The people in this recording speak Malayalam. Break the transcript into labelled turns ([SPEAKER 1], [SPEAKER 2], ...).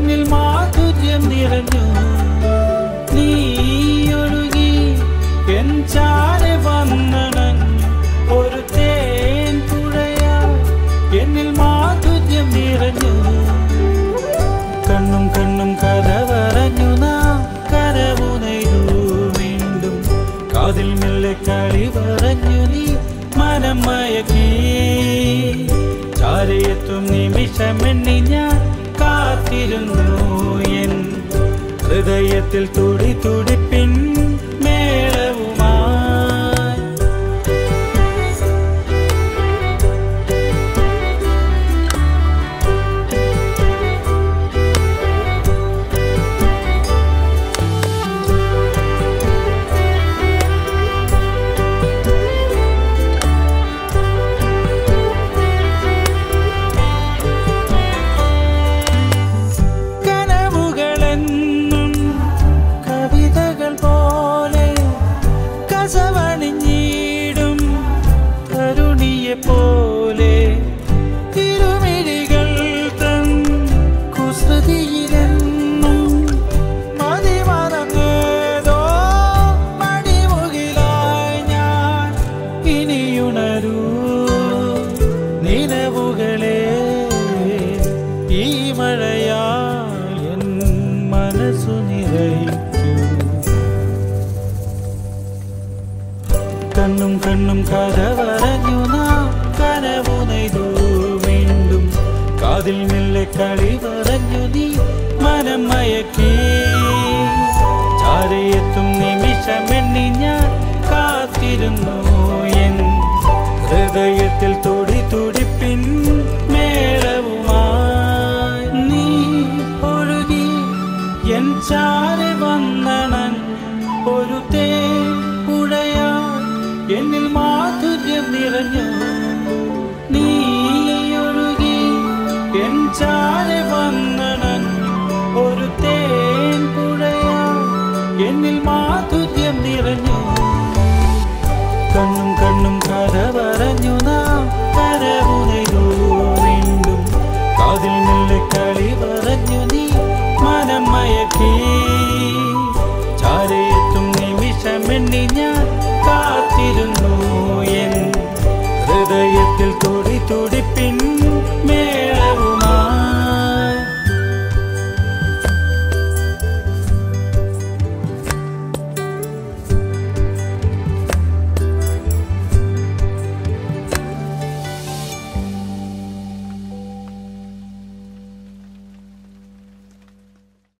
[SPEAKER 1] എന്നിൽ മാധുര്യം നിറഞ്ഞു നീ ഒഴുകി എൻ ചാരെ വന്നണഞ്ഞു ഒരു തേൻ പുഴയാ എന്നിൽ മാധുര്യം നിറഞ്ഞു കണ്ണും കണ്ണും കഥ പറഞ്ഞു നാം കരവുനൈതു വീണ്ടും കാതിൽ മെല്ലെ കളി പറഞ്ഞു നീ മനം മയക്കി ചാരയെത്തും നിമിഷമെണ്ണി ഞാൻ കാത്തിരുന്നു എൻ ഹൃദയത്തിൽ തുടി തുടിപ്പിൻ മേളവുമായി കനവുകളെന്നും കവിതകൾ പോലെ കസവണിഞ്ഞിടും കരുണിയെ പോലെ തിരുമിഴികൾ തൻ കുസൃതിയിലെന്നും മതിമറന്നേതോ മടിമുകിലായി ഞാൻ ഇനിയുണരൂ നിലവുകളെ ഈ മഴയാൽ എൻ മനസ്സു നിറയ്ക്കൂ കണ്ണും കണ്ണും കഥ പറഞ്ഞു നാം കനവു നെയ്തു വീണ്ടും കാതിൽ മെല്ലെ കളി പറഞ്ഞു നീ മനം മയക്കി ചാരയെത്തും നിമിഷമെണ്ണി ഞാൻ കാത്തിരുന്നു എൻ ഹൃദയത്തിൽ തുടി തുടിപ്പിൻ മേളവുമായി നീ ഒഴുകി എൻ ചാ